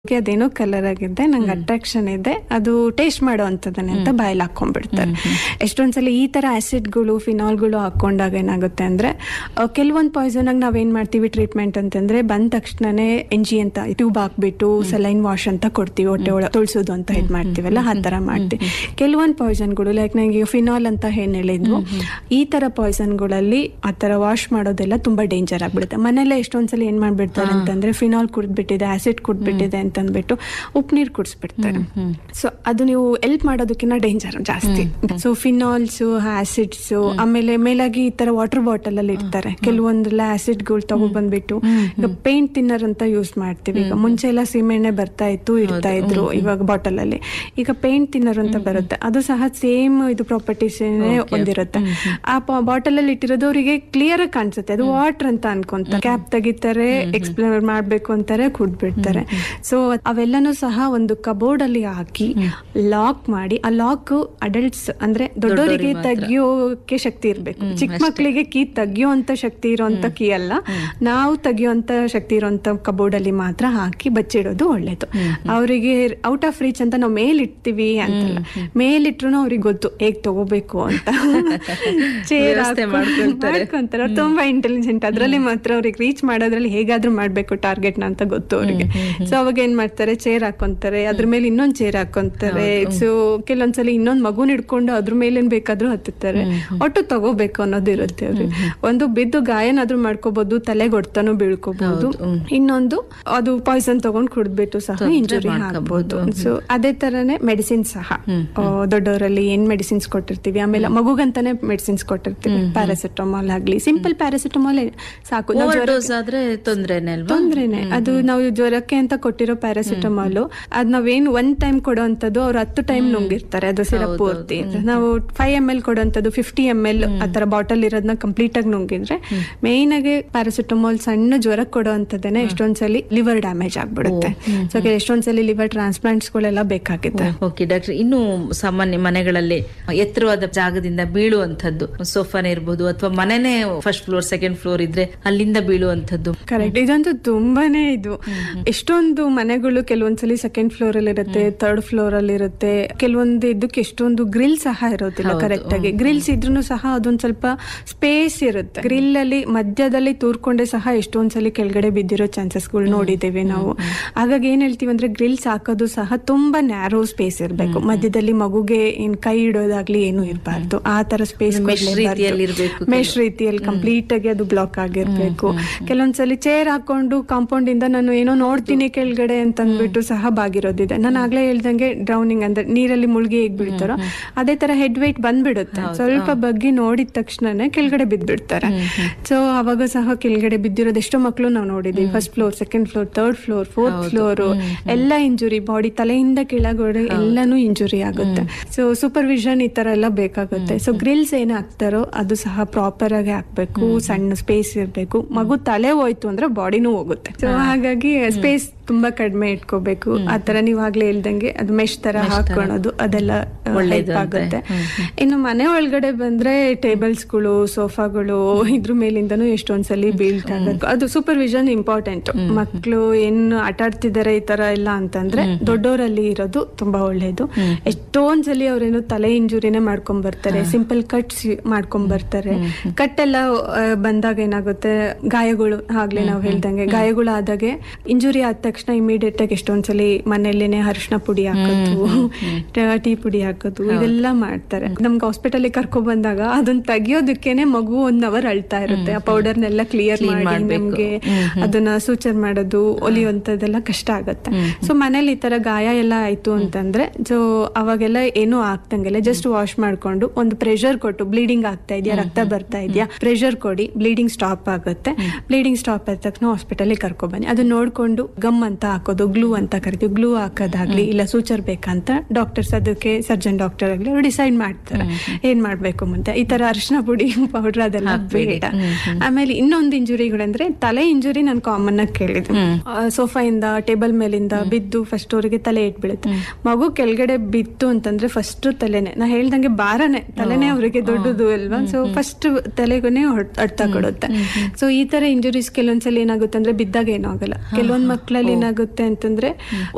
ಗೆ ಅದೇನೋ ಕಲರ್ ಆಗಿದೆ ನಂಗೆ ಅಟ್ರಾಕ್ಷನ್ ಇದೆ ಅದು ಟೇಸ್ಟ್ ಮಾಡೋ ಅಂತದನೆ ಅಂತ ಬಾಯಲ್ಲಿ ಹಾಕೊಂಡ್ಬಿಡ್ತಾರೆ ಎಷ್ಟೊಂದ್ಸಲ ಈ ತರ ಆಸಿಡ್ಗಳು ಫಿನಾಲ್ಗಳು ಹಾಕೊಂಡಾಗ ಏನಾಗುತ್ತೆ ಅಂದ್ರೆ ಆ, ಕೆಲವೊಂದ್ ಪಾಯ್ಸನ್ ಆಗಿ ನಾವೇನ್ ಮಾಡ್ತೀವಿ ಟ್ರೀಟ್ಮೆಂಟ್ ಅಂತಂದ್ರೆ ಬಂದ ತಕ್ಷಣನೇ ಎಂಜಿ ಅಂತ ಟ್ಯೂಬ್ ಹಾಕ್ಬಿಟ್ಟು ಸಲೈನ್ ವಾಶ್ ಅಂತ ಕೊಡ್ತೀವಿ ಹೊಟ್ಟೆ ಒಳ ತೊಳ್ಸೋದು ಅಂತ ಇದ್ ಮಾಡ್ತೀವಲ್ಲ ಆ ತರ ಮಾಡ್ತೀವಿ ಕೆಲವೊಂದ್ ಪಾಯ್ಸನ್ಗಳು ಲೈಕ್ ನಂಗೆ ಫಿನಾಲ್ ಅಂತ ಏನ್ ಹೇಳಿದ್ವು ಈ ತರ ಪಾಯ್ಸನ್ಗಳಲ್ಲಿ ಆ ತರ ವಾಶ್ ಮಾಡೋದೆಲ್ಲ ತುಂಬಾ ಡೇಂಜರ್ ಆಗ್ಬಿಡುತ್ತೆ ಮನೇಲೆ ಎಷ್ಟೊಂದ್ಸಲ ಏನ್ ಮಾಡ್ಬಿಡ್ತಾರೆ ಅಂತಂದ್ರೆ ಫಿನಾಲ್ ಕುಡ್ದ್ಬಿಟ್ಟಿದೆ ಆಸಿಡ್ ಕುಡ್ದ್ಬಿಟ್ಟಿದೆ ಅಂತ ಅಂದ್ಬಿಟ್ಟು ಉಪ್ಪು ನೀರು ಕುಡಿಸ್ಬಿಡ್ತಾರೆ ಸೊ ಅದು ನೀವು ಎಲ್ಪ್ ಮಾಡೋದಕ್ಕಿಂತ ಡೇಂಜರ್ ಜಾಸ್ತಿ ಸೊ ಫಿನಾಲ್ಸ್ ಆಸಿಡ್ಸ್ ಆಮೇಲೆ ಮೇಲಾಗಿ ಈ ತರ ವಾಟರ್ ಬಾಟಲ್ ಅಲ್ಲಿ ಇಡ್ತಾರೆ ಕೆಲವೊಂದೆಲ್ಲ ಆಸಿಡ್ಗಳು ತಗೊಬಂದ್ಬಿಟ್ಟು ಈಗ ಪೇಂಟ್ ತಿನ್ನರ್ ಅಂತ ಯೂಸ್ ಮಾಡ್ತೀವಿ ಈಗ ಮುಂಚೆ ಎಲ್ಲ ಸೀಮೆಣ್ಣೆ ಬರ್ತಾ ಇತ್ತು ಇಡ್ತಾ ಇದ್ರು ಇವಾಗ ಬಾಟಲ್ ಅಲ್ಲಿ ಈಗ ಪೇಂಟ್ ತಿನ್ನರ್ ಅಂತ ಬರುತ್ತೆ ಅದು ಸಹ ಸೇಮ್ ಇದು ಪ್ರಾಪರ್ಟೀಸ್ ಹೊಂದಿರುತ್ತೆ ಆ ಬಾಟಲ್ ಅಲ್ಲಿ ಇಟ್ಟಿರೋದು ಅವರಿಗೆ ಕ್ಲಿಯರ್ ಆಗಿ ಕಾಣಿಸುತ್ತೆ ಅದು ವಾಟರ್ ಅಂತ ಅನ್ಕೊಂತಾರೆ ಕ್ಯಾಪ್ ತೆಗಿತಾರೆ ಎಕ್ಸ್ಪ್ಲೋರ್ ಮಾಡ್ಬೇಕು ಅಂತಾರೆ ಕುಡ್ಬಿಡ್ತಾರೆ ಸೊ ಅವೆಲ್ಲನೂ ಸಹ ಒಂದು ಕಬೋರ್ಡ್ ಅಲ್ಲಿ ಹಾಕಿ ಲಾಕ್ ಮಾಡಿ ಆ ಲಾಕ್ ಅಡಲ್ಟ್ಸ್ ಅಂದ್ರೆ ದೊಡ್ಡವರಿಗೆ ತೆಗಿಯೋಕೆ ಶಕ್ತಿ ಇರ್ಬೇಕು ಚಿಕ್ಕ ಮಕ್ಕಳಿಗೆ ಕೀ ತೆಗಿಯೋಂತ ಶಕ್ತಿ ಇರೋಂತ ಕೀ ಅಲ್ಲ ನಾವು ತೆಗಿಯೋಂತ ಶಕ್ತಿ ಇರೋಂತ ಕಬೋರ್ಡ್ ಅಲ್ಲಿ ಮಾತ್ರ ಹಾಕಿ ಬಚ್ಚಿಡೋದು ಒಳ್ಳೇದು ಅವರಿಗೆ ಔಟ್ ಆಫ್ ರೀಚ್ ಅಂತ ನಾವು ಮೇಲ್ ಇಡ್ತೀವಿ ಅಂತಲ್ಲ ಮೇಲಿಟ್ರು ಅವ್ರಿಗೆ ಗೊತ್ತು ಹೇಗ್ ತಗೋಬೇಕು ಅಂತ ಚೇರ್ ವ್ಯವಸ್ಥೆ ಮಾಡ್ಕೊಳ್ತಾರೆ. ಮಾಡ್ಕೊಂತಾರೆ ಅವ್ರು ತುಂಬಾ ಇಂಟೆಲಿಜೆಂಟ್ ಅದ್ರಲ್ಲಿ ಮಾತ್ರ ಅವ್ರಿಗೆ ರೀಚ್ ಮಾಡೋದ್ರಲ್ಲಿ ಹೇಗಾದ್ರೂ ಮಾಡ್ಬೇಕು ಟಾರ್ಗೆಟ್ ನ ಅಂತ ಗೊತ್ತು ಅವರಿಗೆ ಸೊ ಅವಾಗ ಏನ್ ಮಾಡ್ತಾರೆ ಚೇರ್ ಹಾಕೊಂತಾರೆ ಅದ್ರ ಮೇಲೆ ಇನ್ನೊಂದ್ ಚೇರ್ ಹಾಕೊಂತಾರೆ ಸೊ ಕೆಲವೊಂದ್ಸಲ ಇನ್ನೊಂದ್ ಮಗುನ್ ಹಿಡ್ಕೊಂಡು ಅದ್ರ ಮೇಲೆ ಏನ್ ಬೇಕಾದ್ರೂ ಹತ್ತುತ್ತಾರೆ ಒಟ್ಟು ತಗೋಬೇಕು ಅನ್ನೋದು ಇರುತ್ತೆ ಅವ್ರಿಗೆ ಒಂದು ಬಿದ್ದು ಗಾಯನಾದ್ರೂ ಮಾಡ್ಕೋಬಹುದು ತಲೆಗೆ ಹೊಡ್ತಾನು ಬೀಳ್ಕೋಬಹುದು ಇನ್ನೊಂದು ಅದು ಪಾಯ್ಸನ್ ತಗೊಂಡ್ ಕುಡ್ದ್ಬಿಟ್ಟು ಸಹ ಇಂಜುರಿ ಆಗ್ಬಹುದು ಸೊ ಅದೇ ತರನೇ ಮೆಡಿಸಿನ್ ಸಹ ಆ, ದೊಡ್ಡವರಲ್ಲಿ ಏನ್ ಮೆಡಿಸಿನ್ಸ್ ಕೊಟ್ಟಿರ್ತೀವಿ ಆಮೇಲೆ ಮಗುಗಂತಾನೆ ಮೆಡಿಸಿನ್ಸ್ ಕೊಟ್ಟಿರ್ತೀವಿ ಪ್ಯಾರಾಸಿಟಮಾಲ್ ಆಗ್ಲಿ ಸಿಂಪಲ್ ಪ್ಯಾರಾಸಿಟಮಾಲ್ ಸಾಕು ನಾವು ಜ್ವರ ಡೋಸ್ ಆದ್ರೆ ತೊಂದ್ರೆನೆ ಅಲ್ವಾ ತೊಂದ್ರೆನೆ ಅದು ನಾವು ಜ್ವರಕ್ಕೆ ಅಂತ ಕೊಟ್ಟಿರೋ ಪ್ಯಾರಾಸಿಟಮಾಲ್ ಅದ್ ನಾವೇನ್ ಒನ್ ಟೈಮ್ ಕೊಡೋಂಥದ್ದು ಅವ್ರು ಹತ್ತು ಟೈಮ್ ನುಂಗಿರ್ತಾರೆ ಅದು ಸಿರಪ್ ಪೂರ್ತಿ ನಾವು ಫೈವ್ ಎಮ್ ಎಲ್ ಕೊಡೋಂಥದ್ದು ಫಿಫ್ಟಿ ಎಮ್ ಎಲ್ ಆತರ ಬಾಟಲ್ ಇರೋದನ್ನ ಕಂಪ್ಲೀಟ್ ಆಗಿ ನುಂಗಿದ್ರೆ ಮೇನ್ ಆಗಿ ಪ್ಯಾರಾಸಿಟಮಾಲ್ ಸಣ್ಣ ಜ್ವರಕ್ಕೆ ಕೊಡೋ ಅಂತದೇನೆ ಎಷ್ಟೊಂದ್ಸಲಿ ಲಿವರ್ ಡ್ಯಾಮೇಜ್ ಆಗ್ಬಿಡುತ್ತೆ ಸೊ ಎಷ್ಟೊಂದ್ಸಲಿ ಲಿವರ್ ಟ್ರಾನ್ಸ್ಪ್ಲಾಂಟ್ಸ್ ಗಳೆಲ್ಲ ಬೇಕಾಗುತ್ತೆ ಓಕೆ ಡಾಕ್ಟರ್ ಇನ್ನು ಸಾಮಾನ್ಯ ಮನೆಗಳಲ್ಲಿ ಎತ್ತರವಾದ ಜಾಗದಿಂದ ಬೀಳುವಂತದ್ದು ಸೋಫಾನೇ ಇರ್ಬೋದು ಅಥವಾ ಮನೆನೇ ಫಸ್ಟ್ ಫ್ಲೋರ್ ಸೆಕೆಂಡ್ ಫ್ಲೋರ್ ಇದ್ರೆ ಅಲ್ಲಿಂದ ಬೀಳುವಂತದ್ದು ಕರೆಕ್ಟ್ ಇದಂತೂ ತುಂಬಾನೇ ಇದು ಎಷ್ಟೊಂದು ಮನೆಗಳು ಕೆಲವೊಂದ್ಸಲಿ ಸೆಕೆಂಡ್ ಫ್ಲೋರ್ ಅಲ್ಲಿ ಇರುತ್ತೆ ಥರ್ಡ್ ಫ್ಲೋರ್ ಅಲ್ಲಿ ಇರುತ್ತೆ ಕೆಲವೊಂದು ಇದಕ್ಕೆ ಎಷ್ಟೊಂದು ಗ್ರಿಲ್ ಸಹ ಇರೋದಿಲ್ಲ ಕರೆಕ್ಟ್ ಆಗಿ ಗ್ರಿಲ್ಸ್ ಇದ್ರೂ ಸಹ ಅದೊಂದ್ ಸ್ವಲ್ಪ ಸ್ಪೇಸ್ ಇರುತ್ತೆ ಗ್ರಿಲ್ ಅಲ್ಲಿ ಮಧ್ಯದಲ್ಲಿ ತೂರ್ಕೊಂಡೆ ಸಹ ಎಷ್ಟೊಂದ್ಸಲಿ ಕೆಳಗಡೆ ಬಿದ್ದಿರೋ ಚಾನ್ಸಸ್ಗಳು ನೋಡಿದ್ದೇವೆ ನಾವು ಹಾಗಾಗಿ ಏನ್ ಹೇಳ್ತೀವಿ ಅಂದ್ರೆ ಗ್ರಿಲ್ಸ್ ಹಾಕೋದು ಸಹ ತುಂಬಾ ನ್ಯಾರೋ ಸ್ಪೇಸ್ ಇರಬೇಕು ಮಧ್ಯದಲ್ಲಿ ಮಗುಗೆ ಏನ್ ಕೈ ಇಡೋದಾಗ್ಲಿ ಏನು ಇರಬಾರ್ದು ಆ ತರ ಸ್ಪೇಸ್ Mesh ರೀತಿಯಲ್ಲಿ ಇರ್ಬೇಕು ಮೆಶ್ ರೀತಿಯಲ್ಲಿ ಕಂಪ್ಲೀಟ್ ಆಗಿ ಅದು ಬ್ಲಾಕ್ ಆಗಿರ್ಬೇಕು ಕೆಲವೊಂದ್ಸಲಿ ಚೇರ್ ಹಾಕೊಂಡು ಕಾಂಪೌಂಡ್ ಇಂದ ನಾನು ಏನೋ ನೋಡ್ತೀನಿ ಕೆಳಗಡೆ ಅಂತ ಅಂದ್ಬಿಟ್ಟು ಸಹ ಬಾಗಿರೋದಿದೆ ನಾನು ಆಗ್ಲೇ ಹೇಳ್ದಂಗೆ ಡ್ರೌನಿಂಗ್ ಅಂದ್ರೆ ನೀರಲ್ಲಿ ಮುಳುಗಿ ಹೇಗ್ ಬೀಳ್ತಾರೋ ಅದೇ ತರ ಹೆಡ್ weight ಬಂದ್ಬಿಡುತ್ತೆ ಸ್ವಲ್ಪ ಬಗ್ಗಿ ನೋಡಿದ ತಕ್ಷಣನೇ ಕೆಳಗಡೆ ಬಿದ್ದ್ಬಿಡ್ತಾರೆ ಸೊ ಅವಾಗ ಸಹ ಕೆಳಗಡೆ ಬಿದ್ದಿರೋದು ಎಷ್ಟೋ ಮಕ್ಕಳು ನಾವು ನೋಡಿದ್ವಿ first floor second floor third floor fourth floor ಎಲ್ಲ ಇಂಜುರಿ ಬಾಡಿ ತಲೆಯಿಂದ ಕೆಳಗಡೆ ಎಲ್ಲಾನು ಇಂಜುರಿ ಆಗುತ್ತೆ ಸೊ ಸೂಪರ್ವಿಷನ್ ಈ ತರ ಎಲ್ಲ ಬೇಕಾಗುತ್ತೆ ಸೊ ಗ್ರಿಲ್ಸ್ ಏನ್ ಹಾಕ್ತಾರೋ ಅದು ಸಹ ಪ್ರಾಪರ್ ಆಗಿ ಹಾಕ್ಬೇಕು ಸಣ್ಣ ಸ್ಪೇಸ್ ಇರ್ಬೇಕು ಮಗು ತಲೆ ಹೋಯ್ತು ಅಂದ್ರೆ ಬಾಡಿನೂ ಹೋಗುತ್ತೆ ಸೊ ಹಾಗಾಗಿ ಸ್ಪೇಸ್ ತುಂಬಾ ಕಡಿಮೆ ಇಟ್ಕೋಬೇಕು ಆ ತರ ನೀವ್ ಆಗ್ಲೇ ಹೇಳ್ದಂಗೆ ಅದು ಮೆಶ್ ತರ ಹಾಕೊಳ್ಳೋದು ಅದೆಲ್ಲ ಒಳ್ಳೇದು ಹೆಲ್ಪ್ ಅಂತೆ. ಆಗುತ್ತೆ ಇನ್ನು ಮನೆ ಒಳಗಡೆ ಬಂದ್ರೆ ಟೇಬಲ್ಸ್ಗಳು ಸೋಫಾಗಳು ಇದ್ರ ಮೇಲಿಂದನೂ ಎಷ್ಟೊಂದ್ಸಲಿ ಬೀಳ್ಕಾಗುತ್ತೆ ಅದು ಸೂಪರ್ವಿಷನ್ ಇಂಪಾರ್ಟೆಂಟ್ ಮಕ್ಕಳು ಏನು ಆಟ ಆಡ್ತಿದ್ದಾರೆ ಈ ತರ ಎಲ್ಲ ಅಂತಂದ್ರೆ ದೊಡ್ಡವರಲ್ಲಿ ಇರೋದು ತುಂಬಾ ಒಳ್ಳೇದು ಎಷ್ಟೊಂದ್ ಸಲಿ ಅವ್ರೇನು ತಲೆ ಇಂಜುರಿನೇ ಮಾಡ್ಕೊಂಡ್ ಬರ್ತಾರೆ ಸಿಂಪಲ್ ಕಟ್ಸ್ ಮಾಡ್ಕೊಂಡ್ ಬರ್ತಾರೆ ಕಟ್ ಎಲ್ಲ ಆ, ಬಂದಾಗ ಏನಾಗುತ್ತೆ ಗಾಯಗಳು ಆಗ್ಲೇ ನಾವು ಹೇಳ್ದಂಗೆ ಗಾಯಗಳು ಆದಾಗೆ ಇಂಜುರಿ ಆದ ತಕ್ಷಣ ಇಮಿಡಿಯೇಟ್ ಆಗಿ ಎಷ್ಟೊಂದ್ಸಲಿ ಮನೆಯಲ್ಲೇನೆ ಅರಿಶಿನ ಪುಡಿ ಹಾಕೋದು ಟೀ ಪುಡಿ ಹಾಕೋದು ಇದೆಲ್ಲ ಮಾಡ್ತಾರೆ ನಮ್ಗೆ ಹಾಸ್ಪಿಟಲ್ ಕರ್ಕೊಂಡ್ ಬಂದಾಗ ಅದನ್ನ ತೆಗಿಯೋದಕ್ಕೇನೆ ಮಗು ಒನ್ ಅವರ್ ಅಳ್ತಾ ಇರುತ್ತೆ ಆ ಪೌಡರ್ನೆಲ್ಲ ಕ್ಲಿಯರ್ ಮಾಡಿ ನಮ್ಗೆ ಅದನ್ನ ಸೂಚರ್ ಮಾಡೋದು ಒಲಿಯುವಂತದೆಲ್ಲ ಕಷ್ಟ ಆಗತ್ತೆ ಸೊ ಮನೇಲಿ ಈ ತರ ಗಾಯ ಎಲ್ಲ ಆಯ್ತು ಅಂತಂದ್ರೆ ಸೊ ಅವಾಗೆಲ್ಲ ಏನು ಆಗ್ತಂಗೆಲ್ಲ ಜಸ್ಟ್ ವಾಶ್ ಮಾಡ್ಕೊಂಡು ಒಂದು ಪ್ರೆಷರ್ ಕೊಟ್ಟು ಬ್ಲೀಡಿಂಗ್ ಆಗ್ತಾ ಇದೆಯಾ ರಕ್ತ ಬರ್ತಾ ಇದೆಯಾ ಪ್ರೆಷರ್ ಕೊಡಿ ಬ್ಲೀಡಿಂಗ್ ಸ್ಟಾಪ್ ಆಗುತ್ತೆ ಬ್ಲೀಡಿಂಗ್ ಸ್ಟಾಪ್ ಆದ ತಕ್ಷಣ ಹಾಸ್ಪಿಟಲ್ ಕರ್ಕೊಂಡ್ ಬನ್ನಿ ಅದನ್ನ ನೋಡ್ಕೊಂಡು ಗಮ್ ಅಂತ ಹಾಕೋದು ಗ್ಲೂ ಅಂತ ಕರಿತೀವಿ ಗ್ಲೂ ಹಾಕೋದಾಗ್ಲಿ ಇಲ್ಲ ಸೂಚರ್ ಬೇಕಂತ ಡಾಕ್ಟರ್ಸ್ ಅದಕ್ಕೆ ಸರ್ಜನ್ ಡಾಕ್ಟರ್ ಆಗ್ಲಿ ಅವ್ರು ಡಿಸೈಡ್ ಮಾಡ್ತಾರೆ ಏನ್ ಮಾಡ್ಬೇಕು ಮುಂದೆ ಈ ತರ ಅರಿಶಿನ ಪುಡಿ ಪೌಡರ್ ಅದೆಲ್ಲ ಬೇಡ ಆಮೇಲೆ ಇನ್ನೊಂದು ಇಂಜುರಿಗಳಂದ್ರೆ ತಲೆ ಇಂಜುರಿ ನಾನು ಕಾಮನ್ ಆಗಿ ಕೇಳಿದೆ ಸೋಫಾ ಇಂದ ಟೇಬಲ್ ಮೇಲಿಂದ ಬಿದ್ದು ಫಸ್ಟ್ ಅವರಿಗೆ ತಲೆ ಇಟ್ಬಿಡುತ್ತೆ ಮಗು ಕೆಳಗಡೆ ಬಿತ್ತು ಅಂತಂದ್ರೆ ಫಸ್ಟ್ ತಲೆನೆ ನಾ ಹೇಳ್ದಂಗೆ ಭಾರನೇ ತಲೆನೇ ಅವರಿಗೆ ದೊಡ್ಡದು ಅಲ್ವಾ ಸೊ ಫಸ್ಟ್ ತಲೆಗೂನೆ ಅಡ್ತ ಕೊಡುತ್ತೆ ಸೊ ಈ ತರ ಇಂಜುರೀಸ್ ಕೆಲವೊಂದ್ಸಲ ಏನಾಗುತ್ತೆ ಅಂದ್ರೆ ಬಿದ್ದಾಗ ಏನೂ ಆಗಲ್ಲ ಕೆಲವೊಂದ್ ಮಕ್ಕಳಲ್ಲಿ ಏನಾಗುತ್ತೆ ಅಂತಂದ್ರೆ